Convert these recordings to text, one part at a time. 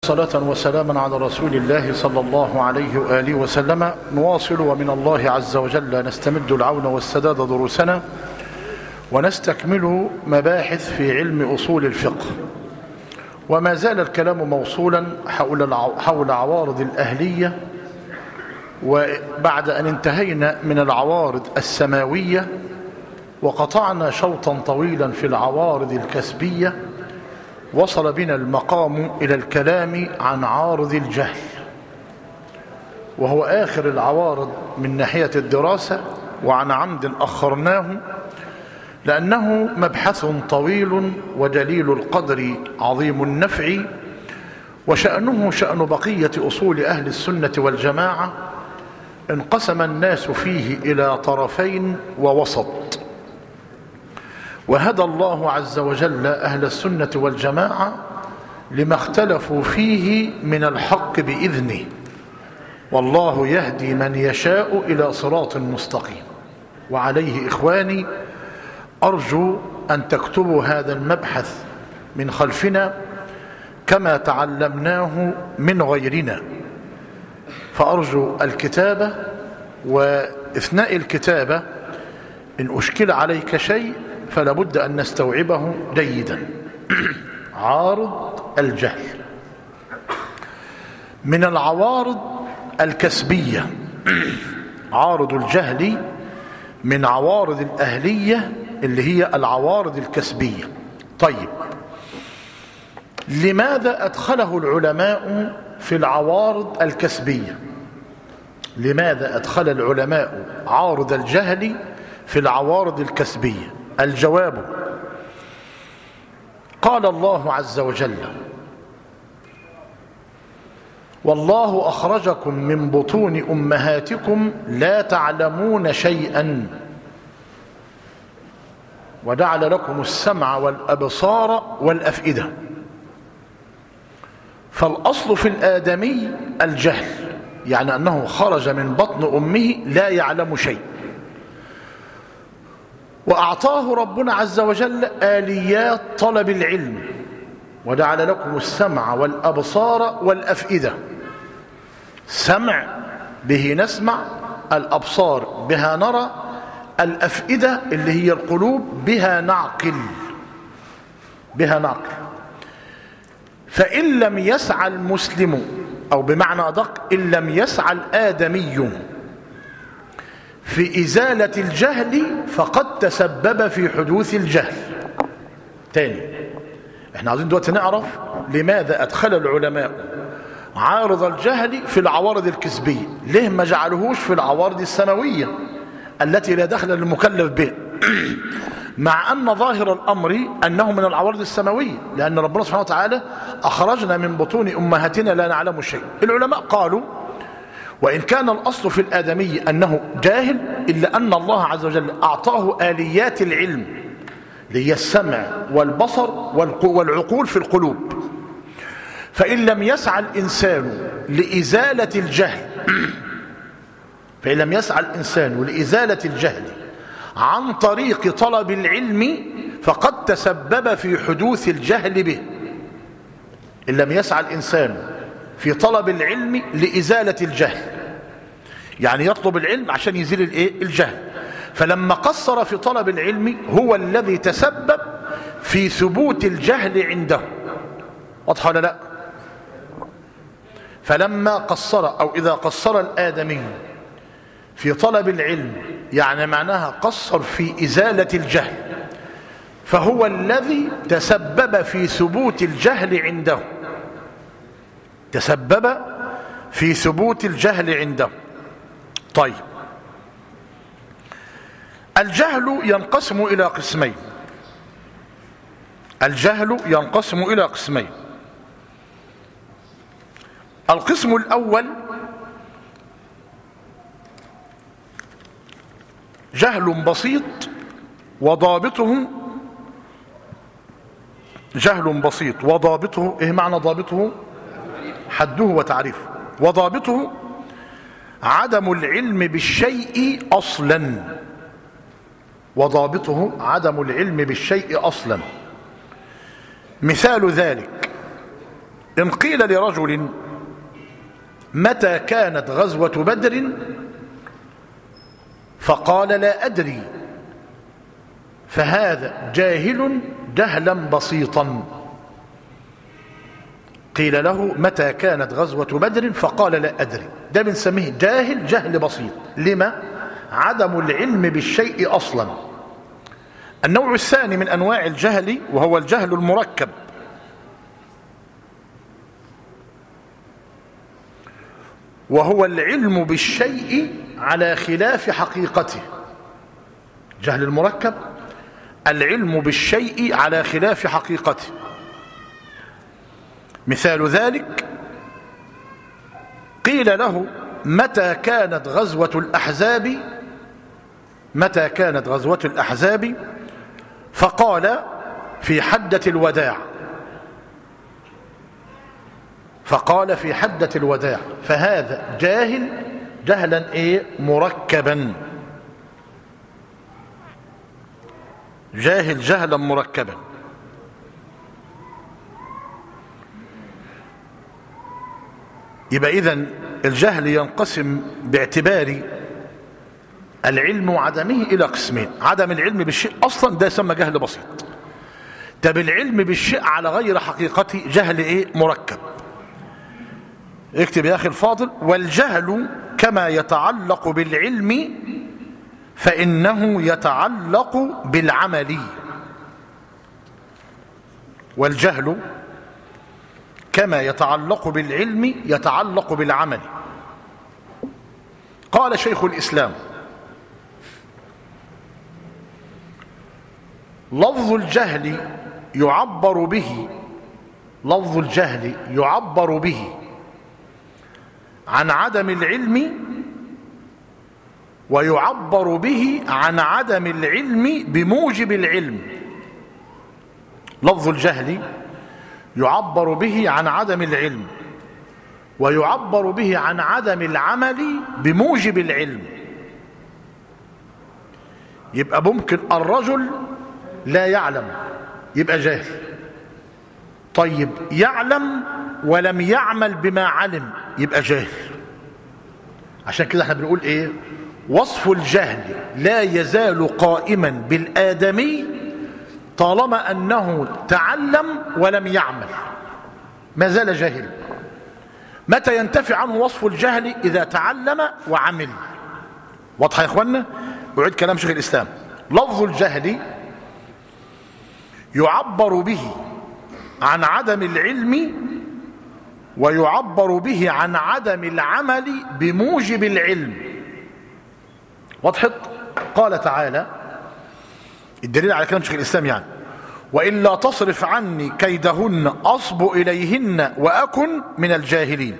صلاة وسلاما على رسول الله صلى الله عليه وآله وسلم نواصل ومن الله عز وجل نستمد العون والسداد دروسنا ونستكمل مباحث في علم أصول الفقه وما زال الكلام موصولا حول حول عوارض الأهلية وبعد أن انتهينا من العوارض السماوية وقطعنا شوطا طويلا في العوارض الكسبيه وصل بنا المقام إلى الكلام عن عارض الجهل وهو آخر العوارض من ناحية الدراسة وعن عمد أخرناه لأنه مبحث طويل وجليل القدر عظيم النفع وشأنه شأن بقية أصول أهل السنة والجماعة انقسم الناس فيه إلى طرفين ووسط وهدى الله عز وجل أهل السنة والجماعة لما اختلفوا فيه من الحق بإذنه والله يهدي من يشاء إلى صراط مستقيم وعليه إخواني أرجو أن تكتبوا هذا المبحث من خلفنا كما تعلمناه من غيرنا فأرجو الكتابة وإثناء الكتابة إن أشكل عليك شيء فلا بد أن نستوعبه جيدا عارض الجهل من العوارض الكسبية عارض الجهل من عوارض الأهلية اللي هي العوارض الكسبية طيب لماذا أدخله العلماء في العوارض الكسبية لماذا أدخل العلماء عارض الجهل في العوارض الكسبيه الجواب قال الله عز وجل والله أخرجكم من بطون أمهاتكم لا تعلمون شيئا وجعل لكم السمع والأبصار والأفئدة فالأصل في الآدمي الجهل يعني أنه خرج من بطن أمه لا يعلم شيء وأعطاه ربنا عز وجل آليات طلب العلم وجعل لكم السمع والأبصار والأفئدة سمع به نسمع الأبصار بها نرى الأفئدة اللي هي القلوب بها نعقل بها نعقل فإن لم يسعى المسلم أو بمعنى أدق إن لم يسعى الآدمي في إزالة الجهل فقد تسبب في حدوث الجهل تاني احنا عايزين دلوقتي نعرف لماذا أدخل العلماء عارض الجهل في العوارض الكسبية ليه ما جعلهوش في العوارض السماوية التي لا دخل للمكلف به مع أن ظاهر الأمر أنه من العوارض السماوية لأن ربنا سبحانه وتعالى أخرجنا من بطون أمهاتنا لا نعلم شيء العلماء قالوا وإن كان الأصل في الآدمي أنه جاهل إلا أن الله عز وجل أعطاه آليات العلم لهي السمع والبصر والعقول في القلوب فإن لم يسعى الإنسان لإزالة الجهل فإن لم يسعى الإنسان لإزالة الجهل عن طريق طلب العلم فقد تسبب في حدوث الجهل به إن لم يسعى الإنسان في طلب العلم لإزالة الجهل يعني يطلب العلم عشان يزيل الايه الجهل فلما قصر في طلب العلم هو الذي تسبب في ثبوت الجهل عنده واضح ولا لا فلما قصر أو إذا قصر الآدمي في طلب العلم يعني معناها قصر في إزالة الجهل فهو الذي تسبب في ثبوت الجهل عنده تسبب في ثبوت الجهل عنده طيب الجهل ينقسم إلى قسمين الجهل ينقسم إلى قسمين القسم الأول جهل بسيط وضابطه جهل بسيط وضابطه ايه معنى ضابطه حده وتعريفه وضابطه عدم العلم بالشيء اصلا وضابطه عدم العلم بالشيء اصلا مثال ذلك إن قيل لرجل متى كانت غزوة بدر فقال لا أدري فهذا جاهل جهلا بسيطا قيل له متى كانت غزوة بدر فقال لا أدري ده بنسميه جاهل جهل بسيط لما عدم العلم بالشيء أصلا النوع الثاني من أنواع الجهل وهو الجهل المركب وهو العلم بالشيء على خلاف حقيقته جهل المركب العلم بالشيء على خلاف حقيقته مثال ذلك قيل له متى كانت غزوة الأحزاب متى كانت غزوة الأحزاب فقال في حدة الوداع فقال في حدة الوداع فهذا جاهل جهلا ايه مركبا جاهل جهلا مركبا يبقى اذا الجهل ينقسم باعتبار العلم وعدمه الى قسمين عدم العلم بالشيء اصلا ده يسمى جهل بسيط طب العلم بالشيء على غير حقيقته جهل ايه مركب اكتب يا اخي الفاضل والجهل كما يتعلق بالعلم فانه يتعلق بالعمل والجهل كما يتعلق بالعلم يتعلق بالعمل قال شيخ الاسلام لفظ الجهل يعبر به لفظ الجهل يعبر به عن عدم العلم ويعبر به عن عدم العلم بموجب العلم لفظ الجهل يعبر به عن عدم العلم ويعبر به عن عدم العمل بموجب العلم يبقى ممكن الرجل لا يعلم يبقى جاهل طيب يعلم ولم يعمل بما علم يبقى جاهل عشان كده احنا بنقول ايه وصف الجهل لا يزال قائما بالآدمي طالما أنه تعلم ولم يعمل ما زال جاهلا متى ينتفي عنه وصف الجهل إذا تعلم وعمل واضح يا إخوانا أعيد كلام شيخ الإسلام لفظ الجهل يعبر به عن عدم العلم ويعبر به عن عدم العمل بموجب العلم وضحت قال تعالى الدليل على كلام شيخ الإسلام يعني وإلا تصرف عني كيدهن أصب إليهن وأكن من الجاهلين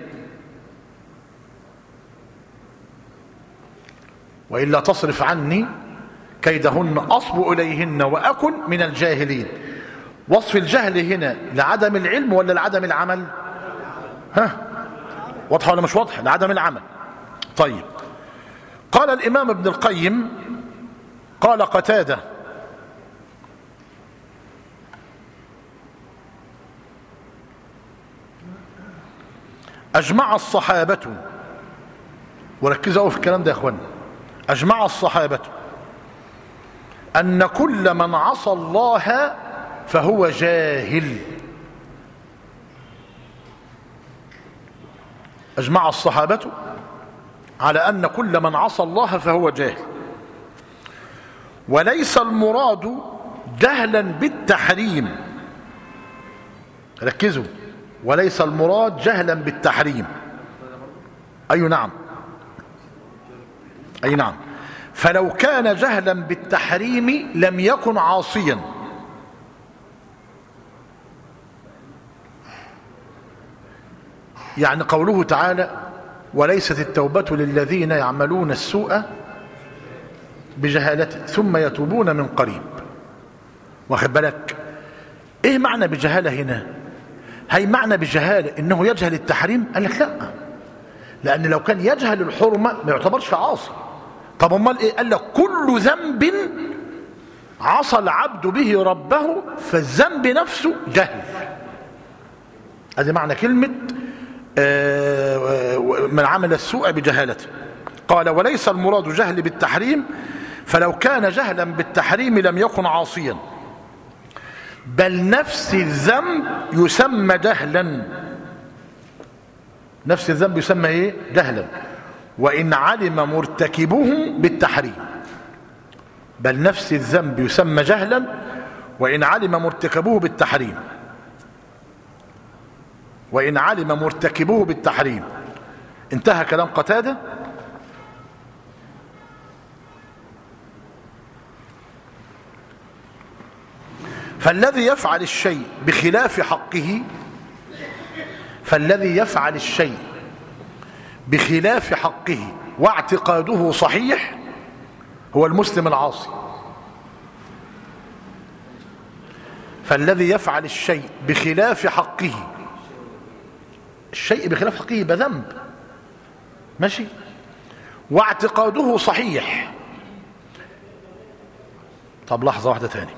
وإلا تصرف عني كيدهن أصب إليهن وأكن من الجاهلين وصف الجهل هنا لعدم العلم ولا لعدم العمل ها واضحة ولا مش واضحة لعدم العمل طيب قال الإمام ابن القيم قال قتاده أجمع الصحابة وركزوا في الكلام ده يا أخوانا أجمع الصحابة أن كل من عصى الله فهو جاهل أجمع الصحابة على أن كل من عصى الله فهو جاهل وليس المراد جهلا بالتحريم ركزوا وليس المراد جهلا بالتحريم أي نعم أي نعم فلو كان جهلا بالتحريم لم يكن عاصيا يعني قوله تعالى وليست التوبة للذين يعملون السوء بجهالة ثم يتوبون من قريب واخد بالك ايه معنى بجهالة هنا هي معنى بجهالة انه يجهل التحريم قال لك لا لان لو كان يجهل الحرمة ما يعتبرش عاصي طب امال ايه قال لك كل ذنب عصى العبد به ربه فالذنب نفسه جهل هذه معنى كلمة آه، من عمل السوء بجهالته قال وليس المراد جهل بالتحريم فلو كان جهلا بالتحريم لم يكن عاصيا بل نفس الذنب يسمى جهلا نفس الذنب يسمى ايه جهلا وان علم مرتكبه بالتحريم بل نفس الذنب يسمى جهلا وان علم مرتكبه بالتحريم وان علم مرتكبه بالتحريم انتهى كلام قتاده فالذي يفعل الشيء بخلاف حقه فالذي يفعل الشيء بخلاف حقه واعتقاده صحيح هو المسلم العاصي فالذي يفعل الشيء بخلاف حقه الشيء بخلاف حقه يبقى ذنب ماشي واعتقاده صحيح طب لحظة واحدة تاني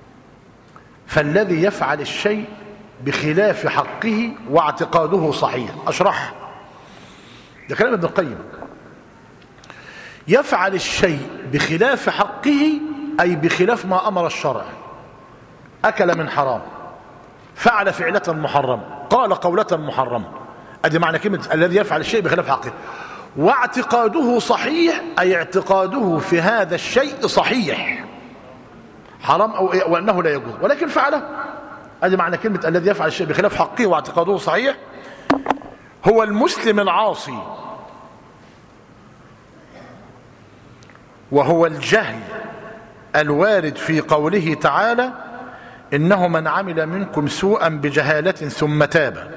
فالذي يفعل الشيء بخلاف حقه واعتقاده صحيح أشرح ده كلام ابن القيم يفعل الشيء بخلاف حقه أي بخلاف ما أمر الشرع أكل من حرام فعل فعلة محرمة قال قولة محرمة أدي معنى كلمة الذي يفعل الشيء بخلاف حقه واعتقاده صحيح أي اعتقاده في هذا الشيء صحيح حرام أو إيه وأنه لا يجوز ولكن فعله هذه معنى كلمة الذي يفعل الشيء بخلاف حقه واعتقاده صحيح هو المسلم العاصي وهو الجهل الوارد في قوله تعالى إنه من عمل منكم سوءا بجهالة ثم تاب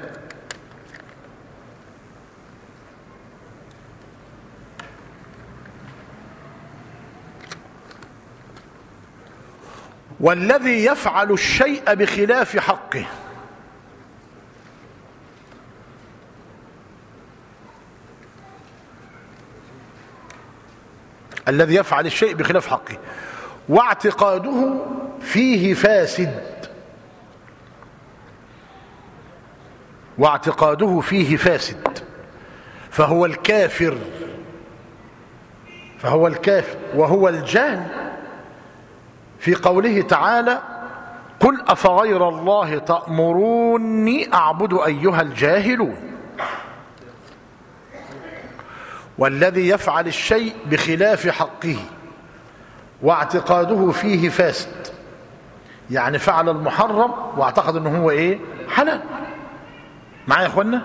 والذي يفعل الشيء بخلاف حقه الذي يفعل الشيء بخلاف حقه واعتقاده فيه فاسد واعتقاده فيه فاسد فهو الكافر فهو الكافر وهو الجهل في قوله تعالى قل أفغير الله تأمروني أعبد أيها الجاهلون والذي يفعل الشيء بخلاف حقه واعتقاده فيه فاسد يعني فعل المحرم واعتقد انه هو ايه حلال معايا يا اخوانا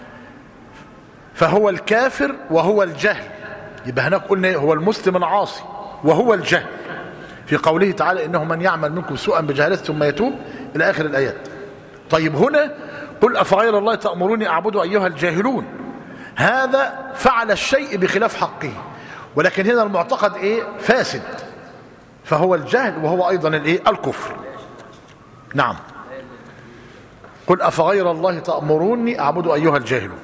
فهو الكافر وهو الجهل يبقى هناك قلنا إيه؟ هو المسلم العاصي وهو الجهل في قوله تعالى إنه من يعمل منكم سوءا بجهالة ثم يتوب إلى آخر الآيات طيب هنا قل أفغير الله تأمروني أعبد أيها الجاهلون هذا فعل الشيء بخلاف حقه ولكن هنا المعتقد إيه فاسد فهو الجهل وهو أيضا الإيه الكفر نعم قل أفغير الله تأمروني أعبد أيها الجاهلون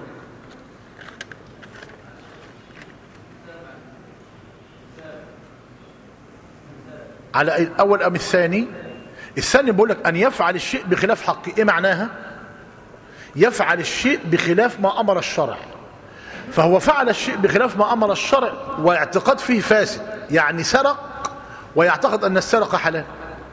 على الأول أم الثاني الثاني بيقول لك أن يفعل الشيء بخلاف حقه إيه معناها يفعل الشيء بخلاف ما أمر الشرع فهو فعل الشيء بخلاف ما أمر الشرع واعتقاد فيه فاسد يعني سرق ويعتقد أن السرقة حلال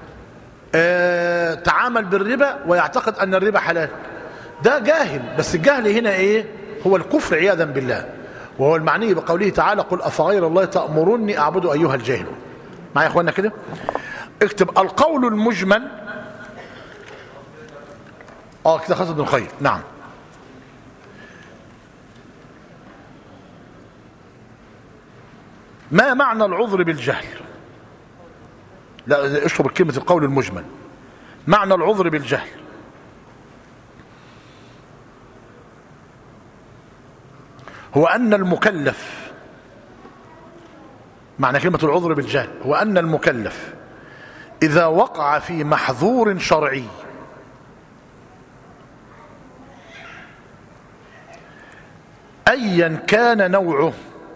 آه تعامل بالربا ويعتقد أن الربا حلال ده جاهل بس الجهل هنا إيه هو الكفر عياذا بالله وهو المعني بقوله تعالى قل أفغير الله تأمرني أعبد أيها الجاهلون معايا يا اخوانا كده اكتب القول المجمل اه كده خاصة ابن القيم نعم ما معنى العذر بالجهل لا اشرب كلمة القول المجمل معنى العذر بالجهل هو أن المكلف معنى كلمة العذر بالجهل هو أن المكلف إذا وقع في محظور شرعي أيا كان نوعه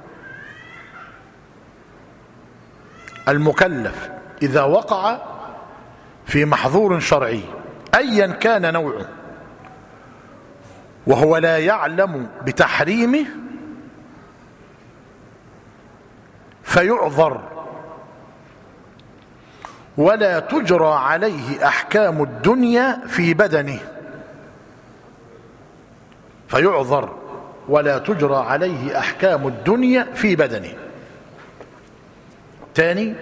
المكلف إذا وقع في محظور شرعي أيا كان نوعه وهو لا يعلم بتحريمه فيعذر ولا تجرى عليه أحكام الدنيا في بدنه فيعذر ولا تجرى عليه أحكام الدنيا في بدنه تاني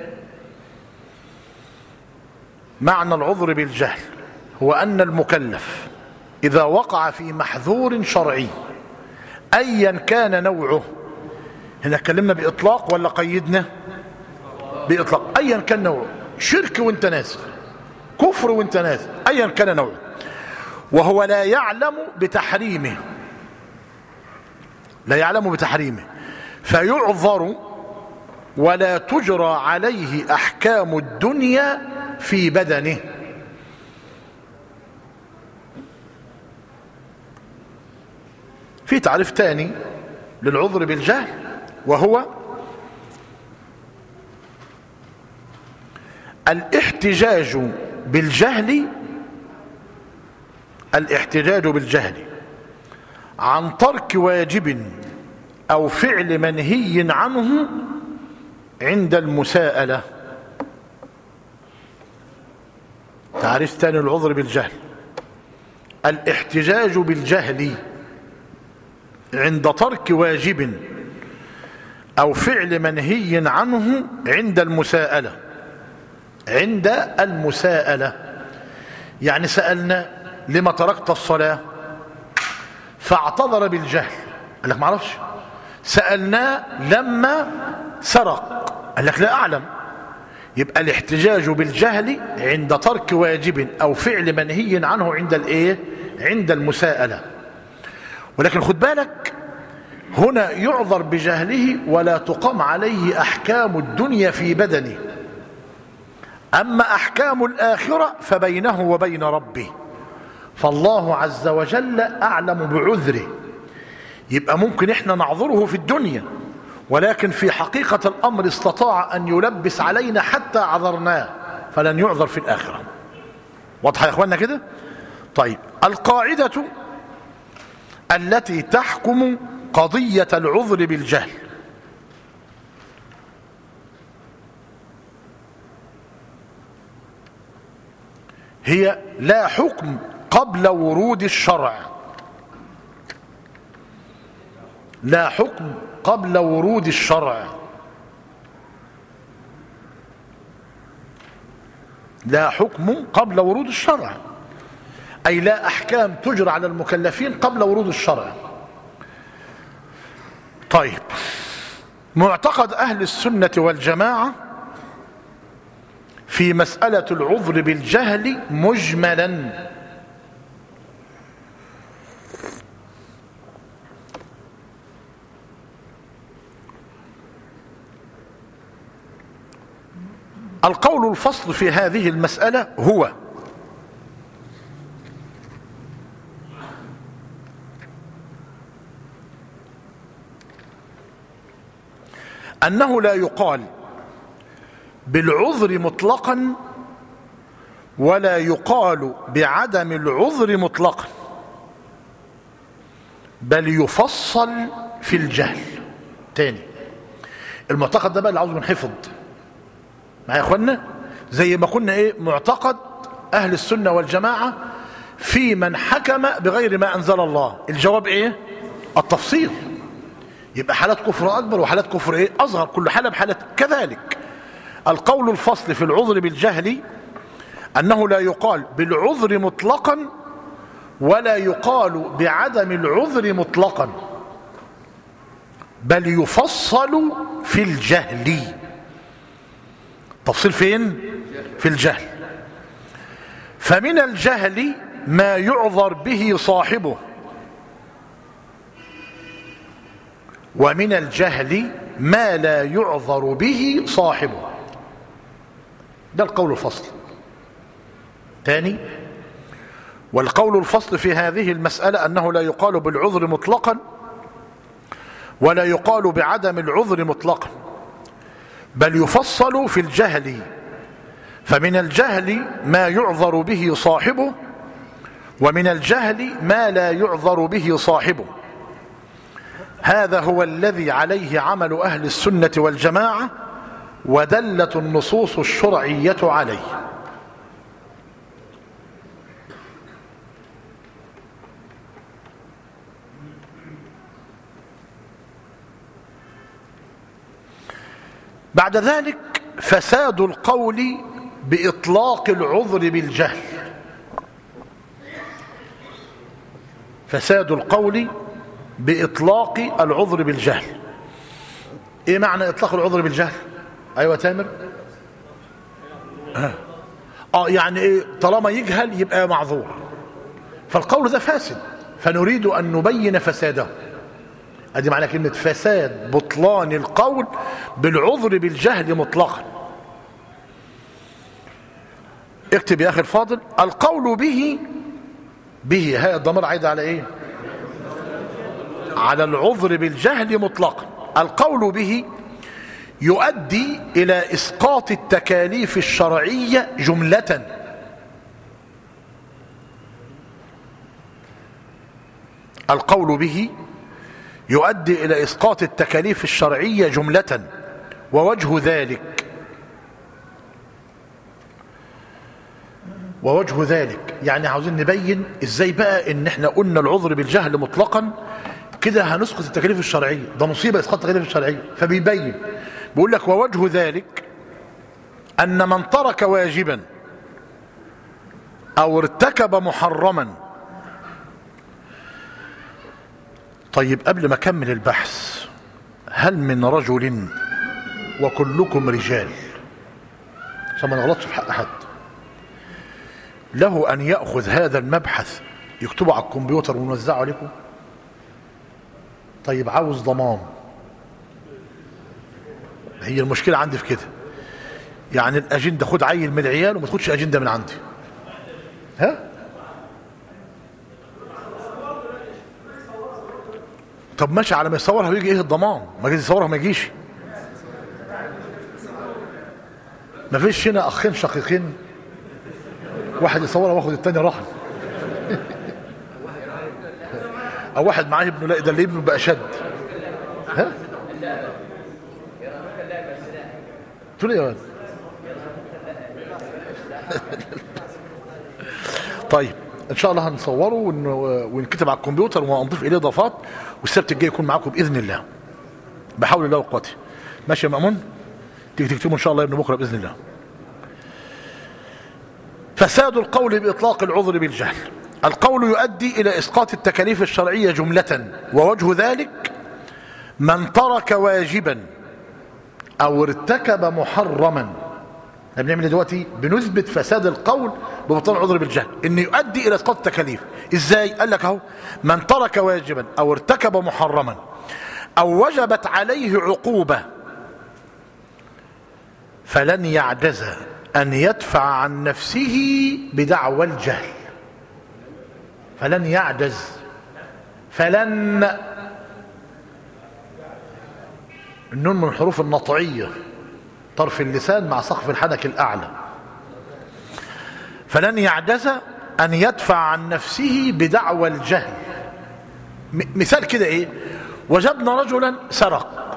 معنى العذر بالجهل هو أن المكلف إذا وقع في محذور شرعي أيا كان نوعه هنا اتكلمنا بإطلاق ولا قيدنا بإطلاق أيا كان نوعه شرك وانت نازل كفر وانت نازل أيا كان نوعه وهو لا يعلم بتحريمه لا يعلم بتحريمه فيعذر ولا تجرى عليه أحكام الدنيا في بدنه في تعريف تاني للعذر بالجهل وهو الاحتجاج بالجهل الاحتجاج بالجهل عن ترك واجب أو فعل منهي عنه عند المساءلة تعريف ثاني العذر بالجهل الاحتجاج بالجهل عند ترك واجب أو فعل منهي عنه عند المساءلة عند المساءلة يعني سألنا لما تركت الصلاة فاعتذر بالجهل قال لك ما اعرفش سألناه لما سرق قال لك لا أعلم يبقى الاحتجاج بالجهل عند ترك واجب أو فعل منهي عنه عند الايه عند المساءلة ولكن خد بالك هنا يعذر بجهله ولا تقام عليه أحكام الدنيا في بدنه أما أحكام الآخرة فبينه وبين ربه فالله عز وجل أعلم بعذره يبقى ممكن إحنا نعذره في الدنيا ولكن في حقيقة الأمر استطاع أن يلبس علينا حتى عذرناه فلن يعذر في الآخرة واضحة يا أخوانا كده طيب القاعدة التي تحكم قضية العذر بالجهل هي لا حكم قبل ورود الشرع لا حكم قبل ورود الشرع لا حكم قبل ورود الشرع أي لا أحكام تجرى على المكلفين قبل ورود الشرع طيب معتقد أهل السنة والجماعة في مسألة العذر بالجهل مجملا القول الفصل في هذه المسألة هو أنه لا يقال بالعذر مطلقا ولا يقال بعدم العذر مطلقا بل يفصل في الجهل تاني المعتقد ده بقى اللي عاوز منحفظ معايا يا اخوانا زي ما قلنا ايه معتقد اهل السنه والجماعه في من حكم بغير ما انزل الله الجواب ايه التفصيل يبقى حالات كفر اكبر وحالات كفر ايه اصغر كل حاله بحاله كذلك القول الفصل في العذر بالجهل انه لا يقال بالعذر مطلقا ولا يقال بعدم العذر مطلقا بل يفصل في الجهل تفصيل فين في الجهل فمن الجهل ما يعذر به صاحبه ومن الجهل ما لا يعذر به صاحبه ده القول الفصل ثاني والقول الفصل في هذه المسألة أنه لا يقال بالعذر مطلقا ولا يقال بعدم العذر مطلقا بل يفصل في الجهل فمن الجهل ما يعذر به صاحبه ومن الجهل ما لا يعذر به صاحبه هذا هو الذي عليه عمل أهل السنة والجماعة ودلت النصوص الشرعية عليه بعد ذلك فساد القول بإطلاق العذر بالجهل فساد القول بإطلاق العذر بالجهل ايه معنى إطلاق العذر بالجهل ايوه تامر اه, آه يعني ايه طالما يجهل يبقى معذور فالقول ده فاسد فنريد أن نبين فساده ادي معنى كلمة فساد بطلان القول بالعذر بالجهل مطلقا اكتب يا اخي الفاضل القول به به هاي الضمير عايد على ايه على العذر بالجهل مطلقا القول به يؤدي الى اسقاط التكاليف الشرعيه جمله القول به يؤدي إلى إسقاط التكاليف الشرعية جملة ووجه ذلك ووجه ذلك يعني عاوزين نبين ازاي بقى ان احنا قلنا العذر بالجهل مطلقا كده هنسقط التكاليف الشرعية ده مصيبة اسقاط التكاليف الشرعية فبيبين بيقول لك ووجه ذلك ان من ترك واجبا او ارتكب محرما طيب قبل ما اكمل البحث هل من رجل وكلكم رجال عشان ما نغلطش في حق حد له ان ياخذ هذا المبحث يكتبه على الكمبيوتر ونوزعه عليكم طيب عاوز ضمان هي المشكله عندي في كده يعني الاجنده خد عيل من العيال وما تاخدش اجنده من عندي ها طب ماشي على ما يصورها ويجي ايه الضمان ما جيش يصورها ما يجيش ما فيش هنا اخين شقيقين واحد يصورها واخد التاني رهن او واحد معاه ابنه لا ده اللي ابنه بقى شد ها تقول ايه يا ولد طيب ان شاء الله هنصوره ون- ونكتب على الكمبيوتر وهنضيف اليه اضافات والسبت الجاي يكون معاكم باذن الله بحول الله وقوته ماشي يا مامون تيجي تكتبوا ان شاء الله يا ابن بكره باذن الله فساد القول باطلاق العذر بالجهل القول يؤدي الى اسقاط التكاليف الشرعيه جمله ووجه ذلك من ترك واجبا او ارتكب محرما احنا بنعمل إيه دلوقتي بنثبت فساد القول ببطلان العذر بالجهل ان يؤدي الى اسقاط التكاليف ازاي قال لك اهو من ترك واجبا او ارتكب محرما او وجبت عليه عقوبه فلن يعجز ان يدفع عن نفسه بدعوى الجهل فلن يعجز فلن النون من الحروف النطعيه طرف اللسان مع سقف الحنك الأعلى فلن يعجز أن يدفع عن نفسه بدعوى الجهل م- مثال كده إيه وجدنا رجلا سرق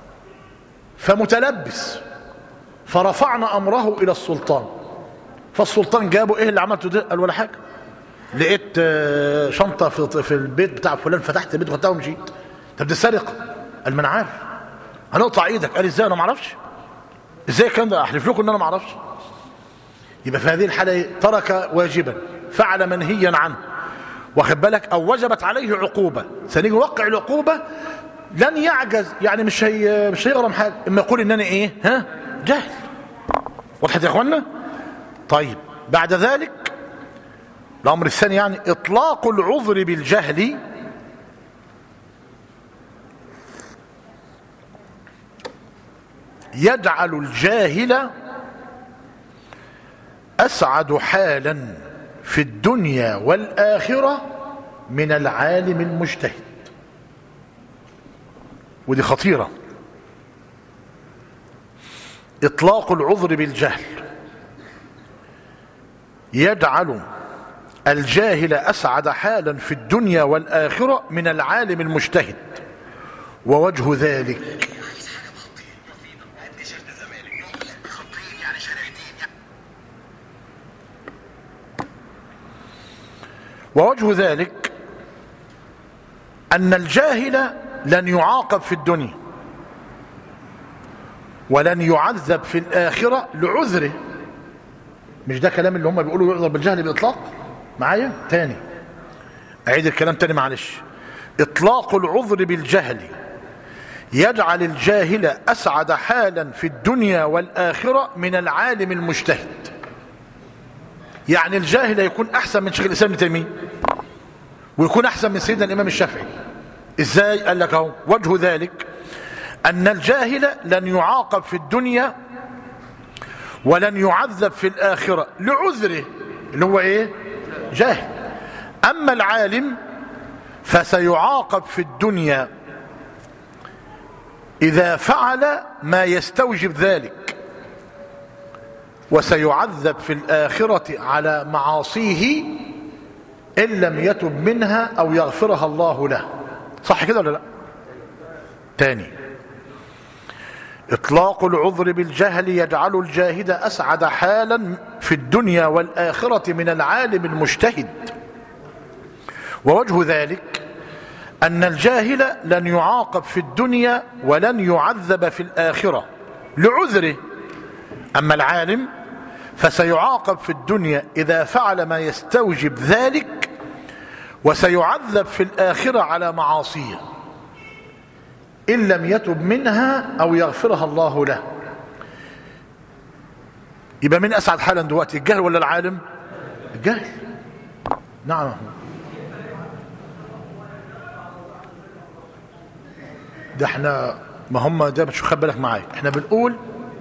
فمتلبس فرفعنا أمره إلى السلطان فالسلطان جابه إيه اللي عملته ده قال ولا حاجة لقيت آه، شنطة في في البيت بتاع فلان فتحت البيت وخدتها ومشيت طب دي سرقة قال ما أنا عارف هنقطع إيدك قال إزاي أنا ما أعرفش ازاي الكلام ده احلف لكم ان انا ما اعرفش يبقى في هذه الحاله إيه؟ ترك واجبا فعل منهيا عنه واخد بالك او وجبت عليه عقوبه سنيجي نوقع العقوبه لن يعجز يعني مش هي مش هيغرم حاجه اما يقول ان انا ايه ها جهل وضحت يا اخوانا طيب بعد ذلك الامر الثاني يعني اطلاق العذر بالجهل يجعل الجاهل اسعد حالا في الدنيا والاخره من العالم المجتهد ودي خطيره اطلاق العذر بالجهل يجعل الجاهل أسعد حالا في الدنيا والآخرة من العالم المجتهد ووجه ذلك ووجه ذلك أن الجاهل لن يعاقب في الدنيا ولن يعذب في الآخرة لعذره مش ده كلام اللي هم بيقولوا يعذر بالجهل بإطلاق معايا تاني أعيد الكلام تاني معلش إطلاق العذر بالجهل يجعل الجاهل أسعد حالا في الدنيا والآخرة من العالم المجتهد يعني الجاهل يكون أحسن من شيخ الإسلام ابن تيمية ويكون أحسن من سيدنا الإمام الشافعي إزاي قال لك اهو وجه ذلك أن الجاهل لن يعاقب في الدنيا ولن يعذب في الآخرة لعذره اللي هو إيه جاهل أما العالم فسيعاقب في الدنيا إذا فعل ما يستوجب ذلك وسيعذب في الآخرة على معاصيه إن لم يتب منها أو يغفرها الله له صح كده ولا لا تاني إطلاق العذر بالجهل يجعل الجاهد أسعد حالا في الدنيا والآخرة من العالم المجتهد ووجه ذلك أن الجاهل لن يعاقب في الدنيا ولن يعذب في الآخرة لعذره أما العالم فسيعاقب في الدنيا إذا فعل ما يستوجب ذلك وسيعذب في الآخرة على معاصيه إن لم يتب منها أو يغفرها الله له يبقى من أسعد حالا دلوقتي الجهل ولا العالم الجهل نعم ده احنا ما هم ده مش خد بالك معايا احنا بنقول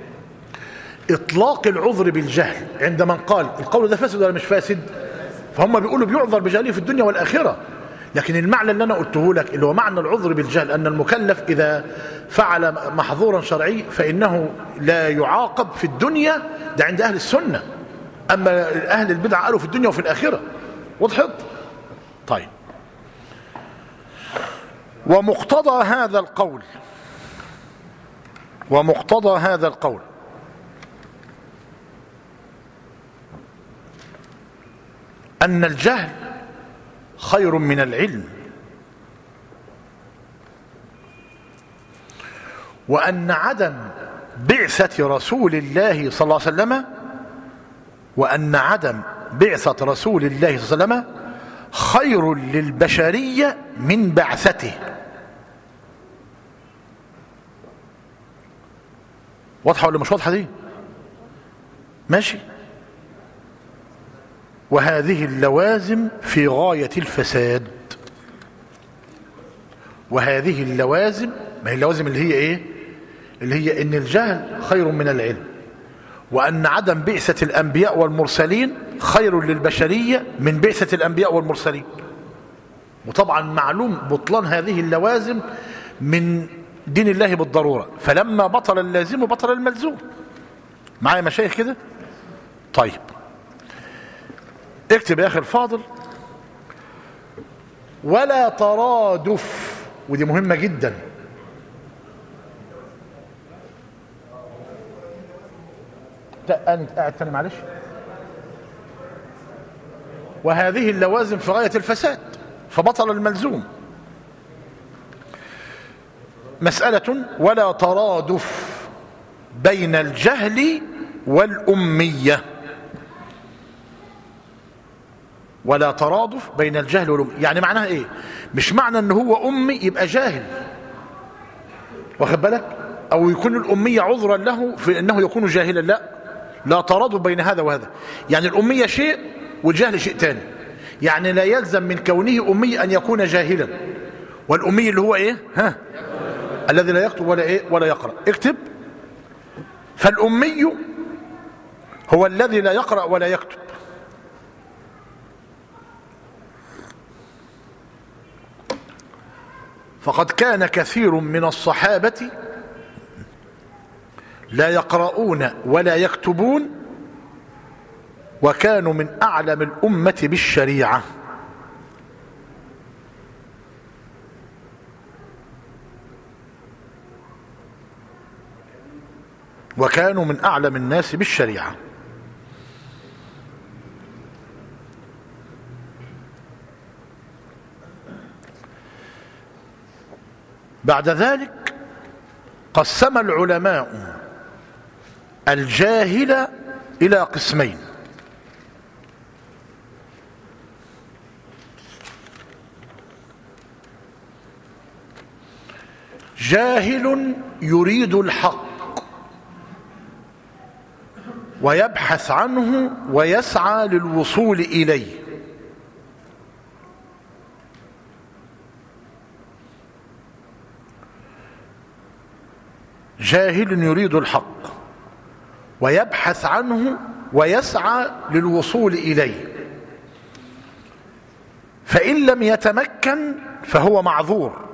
اطلاق العذر بالجهل عند من قال القول ده فاسد ولا مش فاسد فهم بيقولوا بيعذر بجهله في الدنيا والاخره لكن المعنى اللي انا قلته لك اللي هو معنى العذر بالجهل ان المكلف اذا فعل محظورا شرعي فانه لا يعاقب في الدنيا ده عند اهل السنه اما اهل البدع قالوا في الدنيا وفي الاخره وضحت طيب ومقتضى هذا القول ومقتضى هذا القول أن الجهل خير من العلم وأن عدم بعثة رسول الله صلى الله عليه وسلم وأن عدم بعثة رسول الله صلى الله عليه وسلم خير للبشرية من بعثته واضحة ولا مش واضحة دي ماشي وهذه اللوازم في غاية الفساد وهذه اللوازم ما هي اللوازم اللي هي ايه اللي هي ان الجهل خير من العلم وان عدم بعثة الانبياء والمرسلين خير للبشرية من بعثة الانبياء والمرسلين وطبعا معلوم بطلان هذه اللوازم من دين الله بالضرورة فلما بطل اللازم بطل الملزوم معايا مشايخ كده طيب اكتب يا اخي الفاضل ولا ترادف ودي مهمة جدا أنا قاعد تاني معلش وهذه اللوازم في غاية الفساد فبطل الملزوم مسألة ولا ترادف بين الجهل والأمية ولا ترادف بين الجهل والأمية يعني معناها ايه مش معنى ان هو أمي يبقى جاهل واخد بالك او يكون الأمية عذرا له في انه يكون جاهلا لا لا ترادف بين هذا وهذا يعني الأمية شيء والجهل شيء تاني يعني لا يلزم من كونه أمي أن يكون جاهلا والأمي اللي هو ايه ها الذي لا يكتب ولا ايه ولا يقرأ اكتب فالأمي هو الذي لا يقرأ ولا يكتب فقد كان كثير من الصحابة لا يقرؤون ولا يكتبون وكانوا من أعلم الأمة بالشريعة وكانوا من أعلم الناس بالشريعة بعد ذلك قسم العلماء الجاهل إلى قسمين جاهل يريد الحق ويبحث عنه ويسعى للوصول إليه جاهل يريد الحق ويبحث عنه ويسعى للوصول إليه فإن لم يتمكن فهو معذور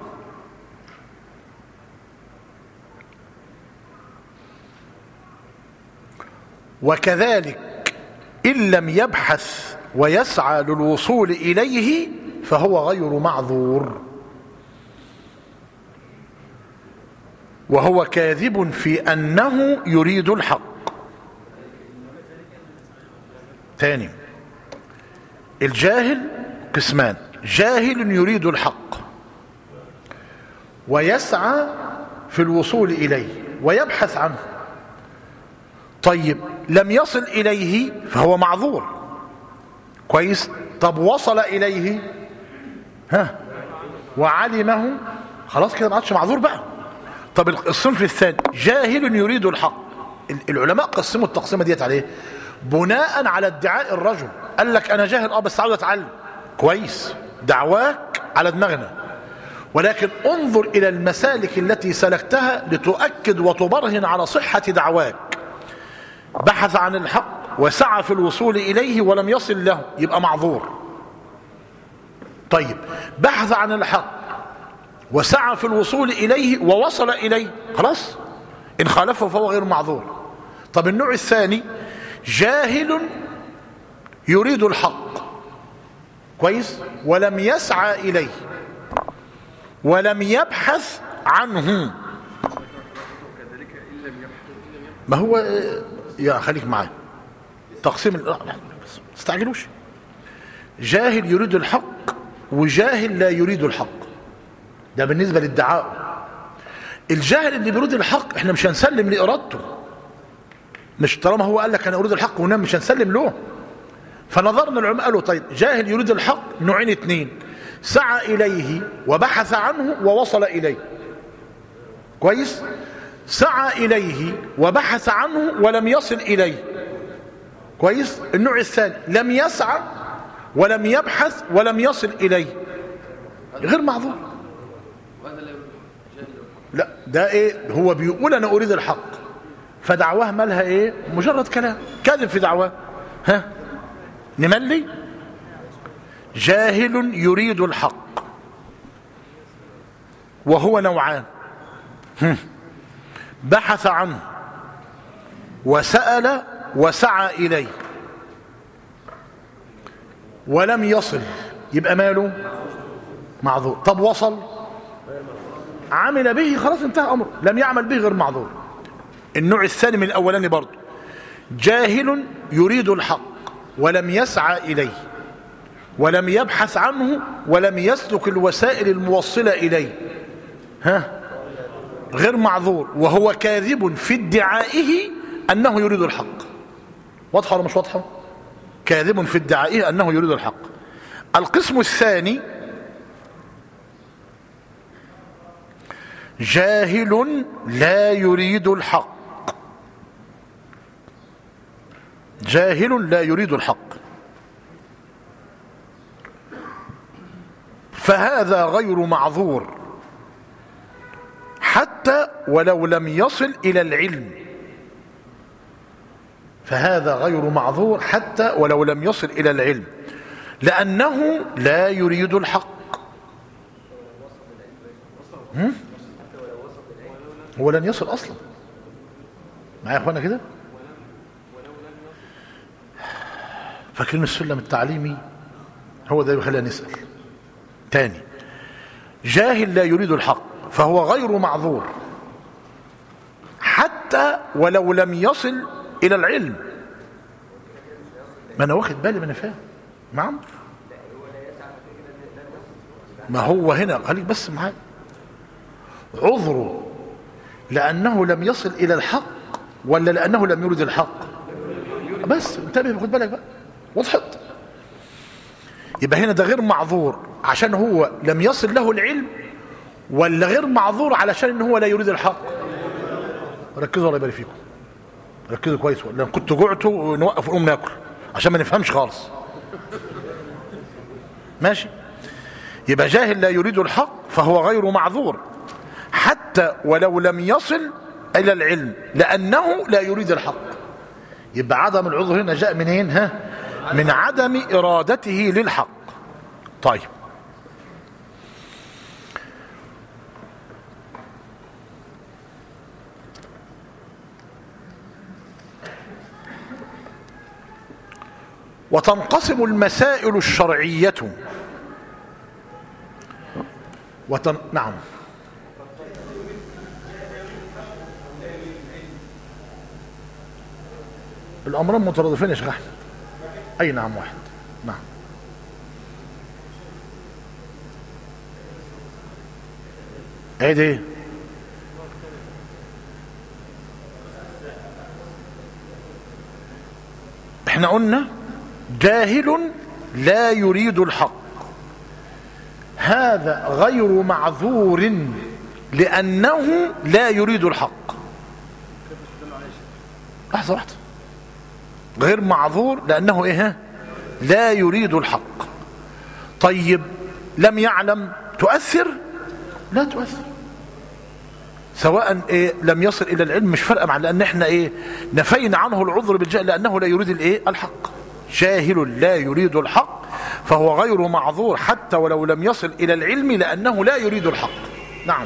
وكذلك إن لم يبحث ويسعى للوصول إليه فهو غير معذور وهو كاذب في أنه يريد الحق ثاني الجاهل قسمان جاهل يريد الحق ويسعى في الوصول إليه ويبحث عنه طيب لم يصل إليه فهو معذور كويس طب وصل إليه ها وعلمه خلاص كده ما عادش معذور بقى طب الصنف الثاني جاهل يريد الحق العلماء قسموا التقسيمه ديت عليه بناء على ادعاء الرجل قال لك انا جاهل اه بس عاوز اتعلم كويس دعواك على دماغنا ولكن انظر الى المسالك التي سلكتها لتؤكد وتبرهن على صحه دعواك بحث عن الحق وسعى في الوصول اليه ولم يصل له يبقى معذور طيب بحث عن الحق وسعى في الوصول إليه ووصل إليه خلاص إن خالفه فهو غير معذور طب النوع الثاني جاهل يريد الحق كويس ولم يسعى إليه ولم يبحث عنه ما هو يا خليك معايا تقسيم لا استعجلوش جاهل يريد الحق وجاهل لا يريد الحق ده بالنسبة للدعاء الجاهل اللي بيريد الحق احنا مش هنسلم لإرادته مش طالما هو قال لك انا اريد الحق ونام مش هنسلم له فنظرنا العلماء قالوا طيب جاهل يريد الحق نوعين اتنين سعى اليه وبحث عنه ووصل اليه كويس سعى اليه وبحث عنه ولم يصل اليه كويس النوع الثاني لم يسعى ولم يبحث ولم يصل اليه غير معذور لا ده ايه هو بيقول انا اريد الحق فدعواه مالها ايه مجرد كلام كاذب في دعواه ها نملي جاهل يريد الحق وهو نوعان بحث عنه وسأل وسعى إليه ولم يصل يبقى ماله معذور طب وصل عمل به خلاص انتهى أمره لم يعمل به غير معذور النوع الثاني من الأولاني برضه جاهل يريد الحق ولم يسعى إليه ولم يبحث عنه ولم يسلك الوسائل الموصلة إليه ها غير معذور وهو كاذب في ادعائه أنه يريد الحق واضحة ولا مش واضحة كاذب في ادعائه أنه يريد الحق القسم الثاني جاهل لا يريد الحق جاهل لا يريد الحق فهذا غير معذور حتى ولو لم يصل إلى العلم فهذا غير معذور حتى ولو لم يصل إلى العلم لأنه لا يريد الحق هم؟ هو لن يصل أصلا معايا يا أخوانا كده فاكرين السلم التعليمي هو ده يخلينا نسأل تاني جاهل لا يريد الحق فهو غير معذور حتى ولو لم يصل إلى العلم ما أنا واخد بالي ما أنا فاهم نعم ما هو هنا خليك بس معايا عذره لأنه لم يصل إلى الحق ولا لأنه لم يرد الحق بس انتبه خد بالك بقى وضحت يبقى هنا ده غير معذور عشان هو لم يصل له العلم ولا غير معذور علشان ان هو لا يريد الحق ركزوا الله يبارك فيكم ركزوا كويس لان كنت جعت ونوقف ونقوم ناكل عشان ما نفهمش خالص ماشي يبقى جاهل لا يريد الحق فهو غير معذور حتى ولو لم يصل الى العلم لانه لا يريد الحق يبقى عدم العذر هنا جاء منين ها من عدم ارادته للحق طيب وتنقسم المسائل الشرعية وتن... نعم الأمران مترادفين يا شيخ أحمد أي نعم واحد نعم عيد ايه احنا قلنا جاهل لا يريد الحق هذا غير معذور لأنه لا يريد الحق لحظة واحدة غير معذور لأنه إيه لا يريد الحق طيب لم يعلم تؤثر لا تؤثر سواء إيه لم يصل إلى العلم مش فارقة مع لأن احنا إيه نفينا عنه العذر بالجهل لأنه لا يريد الإيه الحق جاهل لا يريد الحق فهو غير معذور حتى ولو لم يصل إلى العلم لأنه لا يريد الحق نعم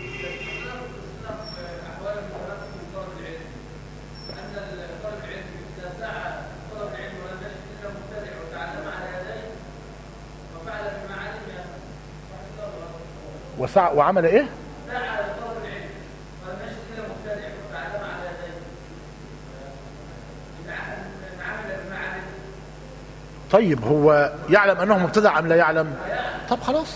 وسع وعمل ايه طيب هو يعلم انه مبتدع ام لا يعلم طب خلاص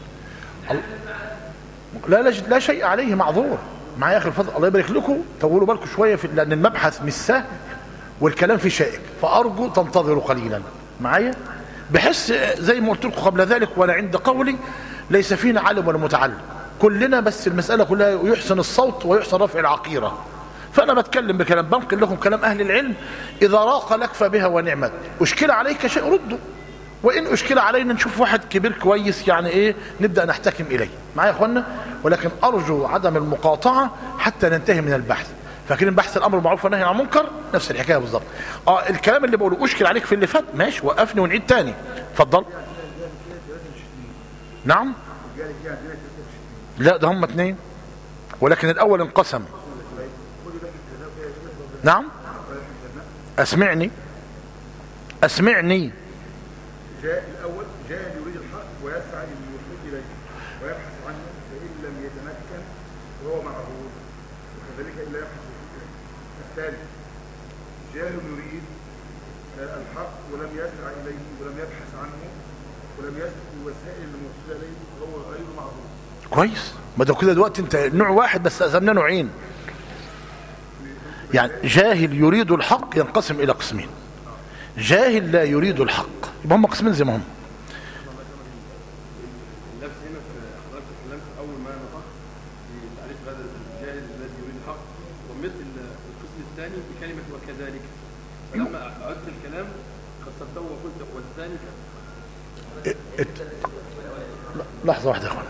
لا لا, لا شيء عليه معذور معايا اخي الفضل الله يبارك لكم طولوا بالكم شويه في لان المبحث مش سهل والكلام فيه شائك فارجو تنتظروا قليلا معايا بحس زي ما قلت لكم قبل ذلك وانا عند قولي ليس فينا عالم ولا متعلم كلنا بس المساله كلها يحسن الصوت ويحسن رفع العقيره فأنا بتكلم بكلام بنقل لكم كلام أهل العلم إذا راق لك فبها ونعمت أشكل عليك شيء رده وإن أشكل علينا نشوف واحد كبير كويس يعني إيه نبدأ نحتكم إليه معايا يا أخوانا ولكن أرجو عدم المقاطعة حتى ننتهي من البحث فاكرين بحث الامر بالمعروف والنهي عن المنكر نفس الحكايه بالظبط اه الكلام اللي بقوله اشكل عليك في اللي فات ماشي وقفني ونعيد تاني اتفضل نعم لا ده هم اتنين ولكن الاول انقسم نعم اسمعني اسمعني جاء الأول جاء يريد الحق ويسعى للوصول إليه ويبحث عنه فإن لم يتمكن فهو معذور وكذلك إلا يبحث فيه الثاني جاهل يريد الحق ولم يسعى إليه ولم يبحث عنه ولم يسلك الوسائل الموصولة إليه فهو غير معذور كويس ما ده كده دلوقتي انت نوع واحد بس قسمنا نوعين يعني جاهل يريد الحق ينقسم الى قسمين جاهل لا يريد الحق يبقى هم قسمين زي ما هم اللبس هنا في حضرتك اتكلمت اول ما نطقت في تعريف هذا الجاهل الذي يريد الحق ضمنت ال- القسم الثاني بكلمه وكذلك فلما عدت الكلام خصصته وقلت والثاني كذا ات- لحظة واحدة يا اخوان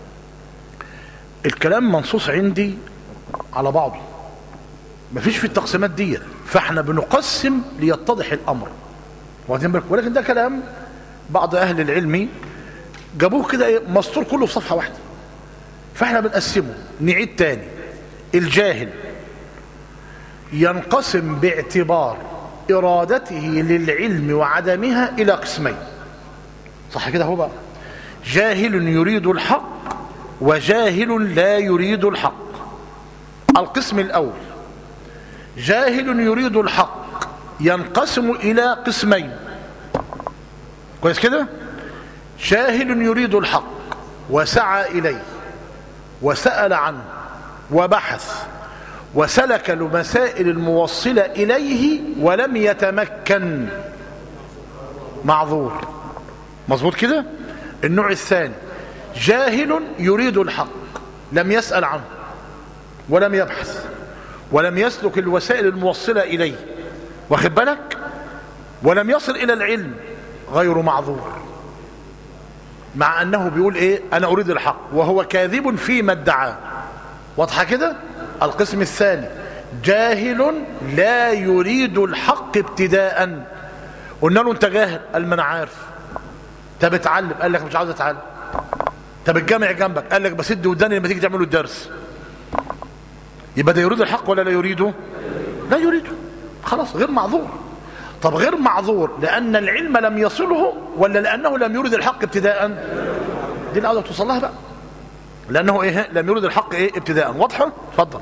الكلام منصوص عندي على بعضه مفيش في التقسيمات دي فاحنا بنقسم ليتضح الامر واخدين بالكم ولكن ده كلام بعض اهل العلم جابوه كده ايه مسطور كله في صفحه واحده فاحنا بنقسمه نعيد تاني الجاهل ينقسم باعتبار إرادته للعلم وعدمها إلى قسمين صح كده هو بقى جاهل يريد الحق وجاهل لا يريد الحق القسم الأول جاهل يريد الحق ينقسم إلى قسمين كويس كده جاهل يريد الحق وسعى إليه وسأل عنه وبحث وسلك المسائل الموصلة إليه ولم يتمكن معذور مظبوط كده النوع الثاني جاهل يريد الحق لم يسأل عنه ولم يبحث ولم يسلك الوسائل الموصلة إليه واخد بالك ولم يصل إلى العلم غير معذور مع أنه بيقول إيه أنا أريد الحق وهو كاذب فيما ادعاه واضحة كده القسم الثاني جاهل لا يريد الحق ابتداء قلنا له انت جاهل قال ما انا عارف طب اتعلم قال لك مش عاوز اتعلم طب الجامع جنبك قال لك بسد وداني لما تيجي تعملوا الدرس يبقى ده يريد الحق ولا لا يريده لا يريده خلاص غير معذور طب غير معذور لان العلم لم يصله ولا لانه لم يرد الحق ابتداء دي اللي عاوزه توصل لها بقى لانه ايه لم يرد الحق ايه ابتداء واضحه اتفضل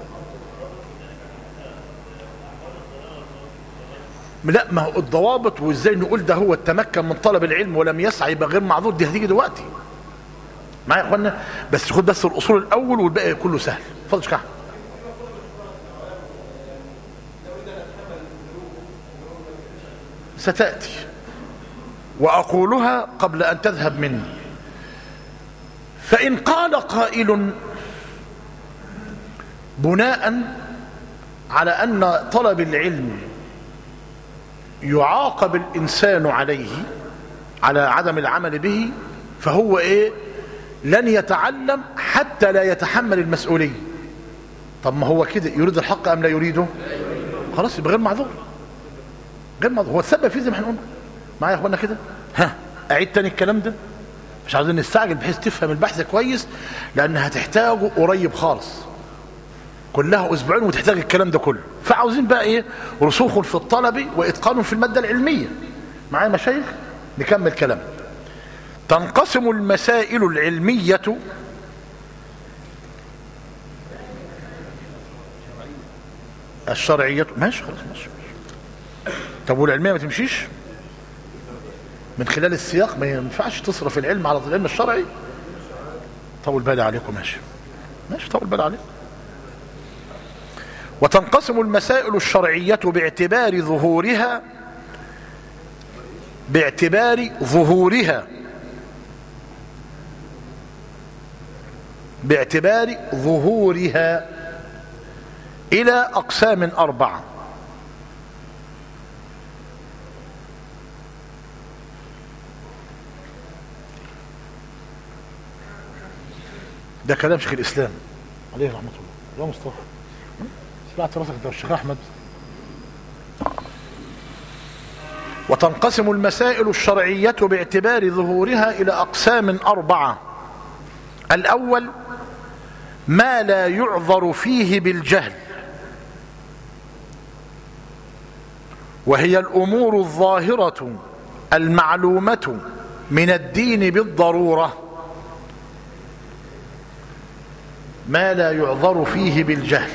لا ما هو الضوابط وازاي نقول ده هو التمكن من طلب العلم ولم يسعى يبقى غير معذور دي هتيجي دلوقتي معايا يا اخوانا بس خد بس الاصول الاول والباقي كله سهل اتفضل شكرا ستاتي واقولها قبل ان تذهب مني فان قال قائل بناء على ان طلب العلم يعاقب الإنسان عليه على عدم العمل به فهو إيه لن يتعلم حتى لا يتحمل المسؤولية طب ما هو كده يريد الحق أم لا يريده خلاص يبقى غير معذور غير معذور هو السبب فيه زي ما احنا قلنا معايا يا اخوانا كده ها اعيد تاني الكلام ده مش عاوزين نستعجل بحيث تفهم البحث كويس لان هتحتاجه قريب خالص كلها اسبوعين وتحتاج الكلام ده كله فعاوزين بقى ايه رسوخ في الطلب واتقان في الماده العلميه معايا مشايخ نكمل كلام تنقسم المسائل العلميه الشرعيه ماشي خلاص ماشي طب والعلميه ما تمشيش من خلال السياق ما ينفعش تصرف العلم على العلم الشرعي طول بالي عليكم ماشي ماشي طول بالي عليكم وتنقسم المسائل الشرعية باعتبار ظهورها باعتبار ظهورها باعتبار ظهورها إلى أقسام أربعة ده كلام شيخ الإسلام عليه رحمة الله يا مصطفى سمعت راسك ده الشيخ احمد وتنقسم المسائل الشرعية باعتبار ظهورها إلى أقسام أربعة الأول ما لا يعذر فيه بالجهل وهي الأمور الظاهرة المعلومة من الدين بالضرورة ما لا يعذر فيه بالجهل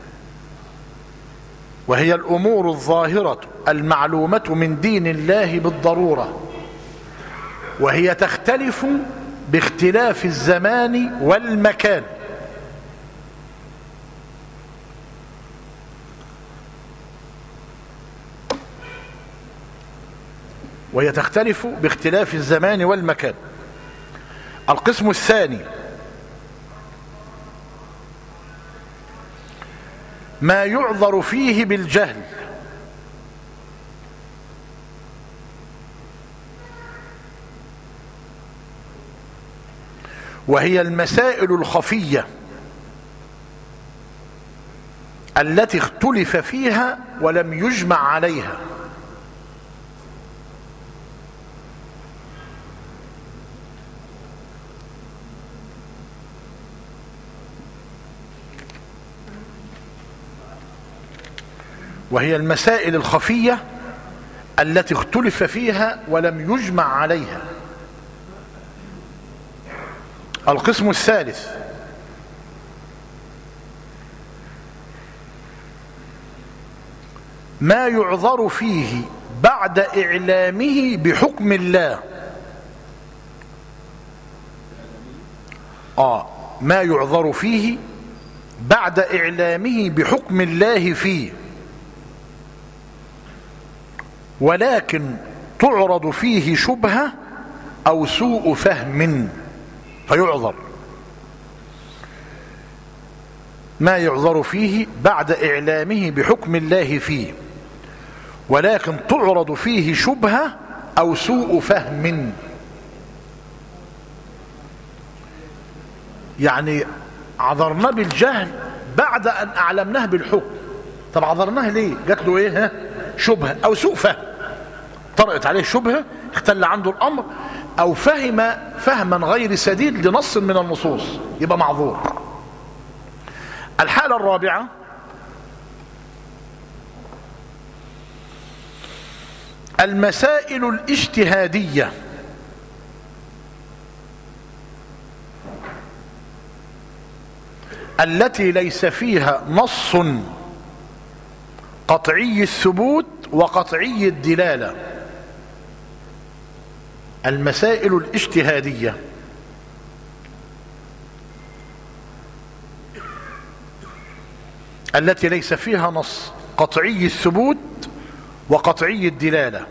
وهي الأمور الظاهرة المعلومة من دين الله بالضرورة وهي تختلف باختلاف الزمان والمكان وهي تختلف باختلاف الزمان والمكان القسم الثاني ما يعذر فيه بالجهل وهي المسائل الخفية التي اختلف فيها ولم يجمع عليها وهي المسائل الخفية التي اختلف فيها ولم يجمع عليها القسم الثالث ما يعذر فيه بعد إعلامه بحكم الله آه ما يعذر فيه بعد إعلامه بحكم الله فيه ولكن تعرض فيه شبهة أو سوء فهم فيعذر ما يعذر فيه بعد إعلامه بحكم الله فيه ولكن تعرض فيه شبهة أو سوء فهم يعني عذرناه بالجهل بعد أن أعلمناه بالحكم طب عذرناه ليه جات له إيه ها؟ شبهة أو سوء فهم طرأت عليه شبهة اختل عنده الأمر أو فهم فهما غير سديد لنص من النصوص يبقى معذور الحالة الرابعة المسائل الاجتهادية التي ليس فيها نص قطعي الثبوت وقطعي الدلالة المسائل الاجتهادية التي ليس فيها نص قطعي الثبوت وقطعي الدلالة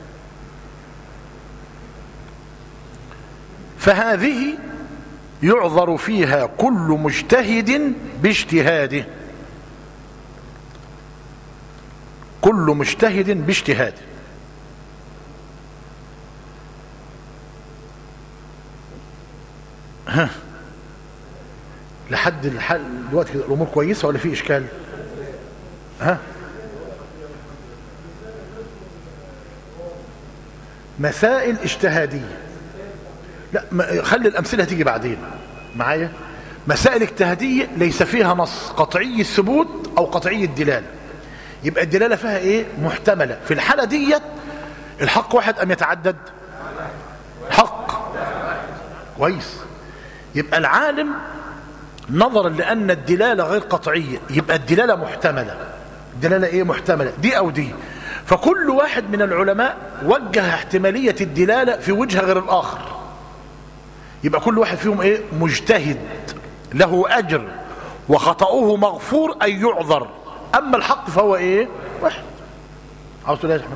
فهذه يعذر فيها كل مجتهد باجتهاده كل مجتهد باجتهاده ها لحد الحل دلوقتي الامور كويسه ولا في اشكال ها مسائل اجتهاديه لا ما خلي الامثله تيجي بعدين معايا مسائل اجتهاديه ليس فيها نص قطعي الثبوت او قطعي الدلاله يبقى الدلاله فيها ايه محتمله في الحاله ديت الحق واحد ام يتعدد حق كويس يبقى العالم نظرا لان الدلاله غير قطعيه يبقى الدلاله محتمله الدلاله ايه محتمله دي او دي فكل واحد من العلماء وجه احتماليه الدلاله في وجه غير الاخر يبقى كل واحد فيهم ايه مجتهد له اجر وخطأه مغفور اي يعذر اما الحق فهو ايه واحد عاوز تقول ايه يا احمد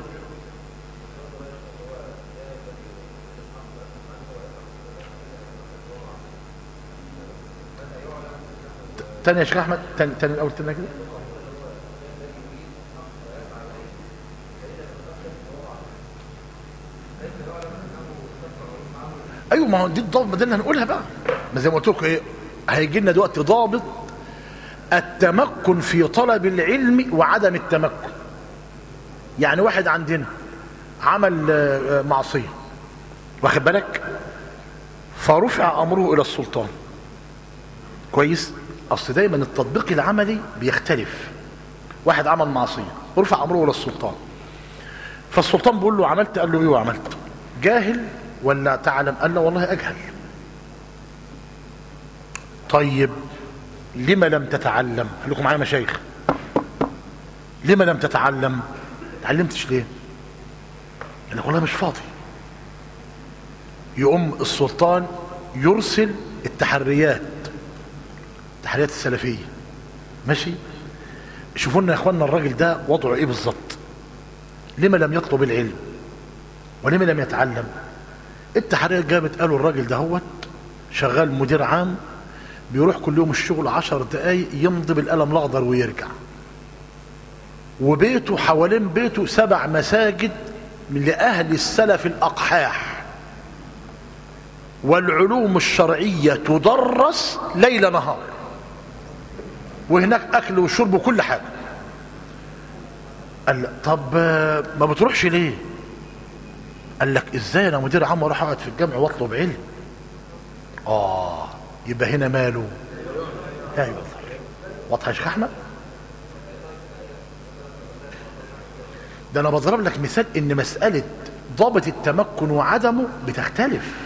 تاني يا شيخ احمد تاني تاني الاول تاني كده ايوه ما هو دي الضابط دي اللي هنقولها بقى ما زي ما قلت لكم ايه هيجي لنا دلوقتي ضابط التمكن في طلب العلم وعدم التمكن يعني واحد عندنا عمل آه، معصيه واخد بالك فرفع امره الى السلطان كويس اصل دايما التطبيق العملي بيختلف واحد عمل معصيه رفع امره الى السلطان فالسلطان بيقول له عملت قال له ايه وعملت جاهل ولا تعلم قال له والله اجهل طيب لما لم تتعلم قال لكم معايا مشايخ لما لم تتعلم تعلمتش ليه قال لك والله مش فاضي يقوم السلطان يرسل التحريات التحريات السلفيه ماشي شوفوا لنا يا اخوانا الراجل ده وضعه ايه بالظبط لما لم يطلب العلم ولما لم يتعلم التحريات جابت قالوا الراجل ده هوت شغال مدير عام بيروح كل يوم الشغل عشر دقايق يمضي بالقلم الاخضر ويرجع وبيته حوالين بيته سبع مساجد من لأهل السلف الأقحاح والعلوم الشرعية تدرس ليل نهار وهناك أكل وشرب وكل حاجة قال لا، طب آه، ما بتروحش ليه قال لك ازاي انا مدير عام واروح اقعد في الجامع واطلب علم اه يبقى هنا ماله لا يعذر واضحه يا شيخ احمد ده انا بضرب لك مثال ان مسألة ضابط التمكن وعدمه بتختلف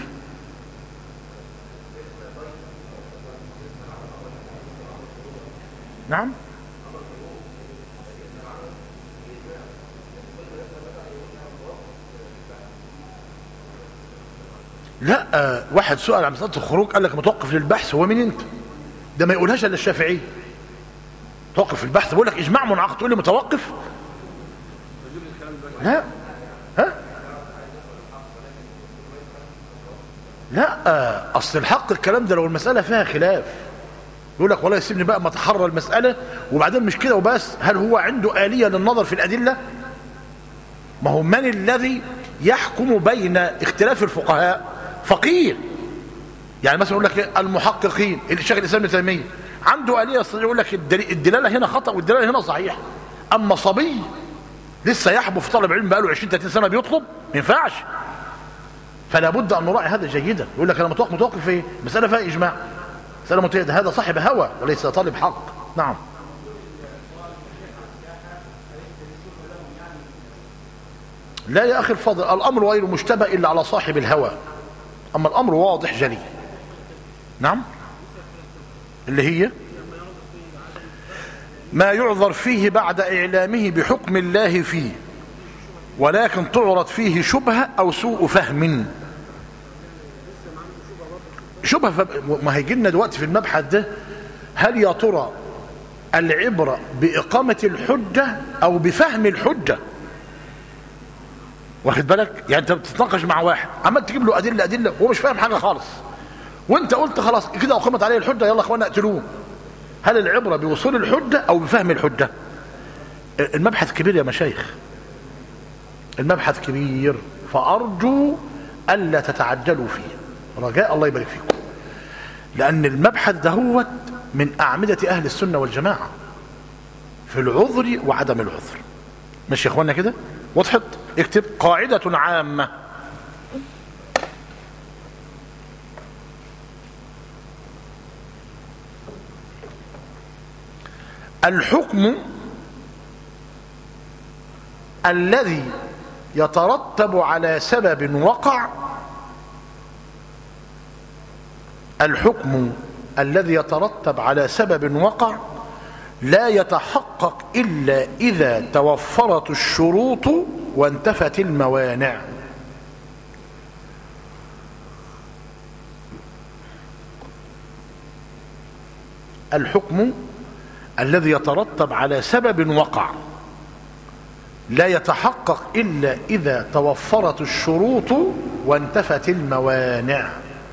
نعم لا آه، واحد سؤال عن مسألة الخروج قال لك متوقف للبحث هو مين انت ده ما يقولهاش الا الشافعي توقف البحث بقول لك اجماع منعقد تقول لي متوقف لا ها لا آه، اصل الحق الكلام ده لو المسألة فيها خلاف يقول لك والله يسيبني بقى ما اتحرى المسألة وبعدين مش كده وبس هل هو عنده آلية للنظر في الأدلة ما هو من الذي يحكم بين اختلاف الفقهاء فقيه يعني مثلا يقول لك المحققين الشيخ الاسلام ابن تيميه عنده آلية يستطيع يقول لك الدليل- الدلاله هنا خطا والدلاله هنا صحيح اما صبي لسه يحبو في طلب علم بقاله 20 30 سنه بيطلب ما ينفعش فلا بد ان نراعي هذا جيدا يقول لك انا متوقف متوقف في ايه مساله فيها اجماع مساله متوقف هذا صاحب هوى وليس طالب حق نعم لا يا اخي الفاضل الامر غير مشتبه الا على صاحب الهوى اما الامر واضح جلي نعم اللي هي ما يعذر فيه بعد اعلامه بحكم الله فيه ولكن تعرض فيه شبهه او سوء فهم شبهه ف- ما هيجي لنا دلوقتي في المبحث ده هل يا ترى العبره باقامه الحجه او بفهم الحجه واخد بالك يعني انت بتتناقش مع واحد عمال تجيب له ادله ادله وهو مش فاهم حاجه خالص وانت قلت خلاص كده اقيمت عليه الحجه يلا يا اخوانا اقتلوه هل العبره بوصول الحجه او بفهم الحجه المبحث كبير يا مشايخ المبحث كبير فارجو الا تتعجلوا فيه رجاء الله يبارك فيكم لان المبحث دهوت من اعمده اهل السنه والجماعه في العذر وعدم العذر ماشي يا اخوانا كده وضحت اكتب قاعدة عامة الحكم الذي يترتب على سبب وقع الحكم الذي يترتب على سبب وقع لا يتحقق إلا إذا توفرت الشروط وانتفت الموانع الحكم الذي يترتب على سبب وقع لا يتحقق إلا إذا توفرت الشروط وانتفت الموانع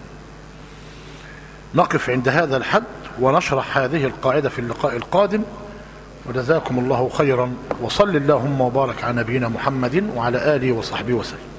نقف عند هذا الحد ونشرح هذه القاعدة في اللقاء القادم وجزاكم الله خيرا وصل اللهم وبارك على نبينا محمد وعلى آله وصحبه وسلم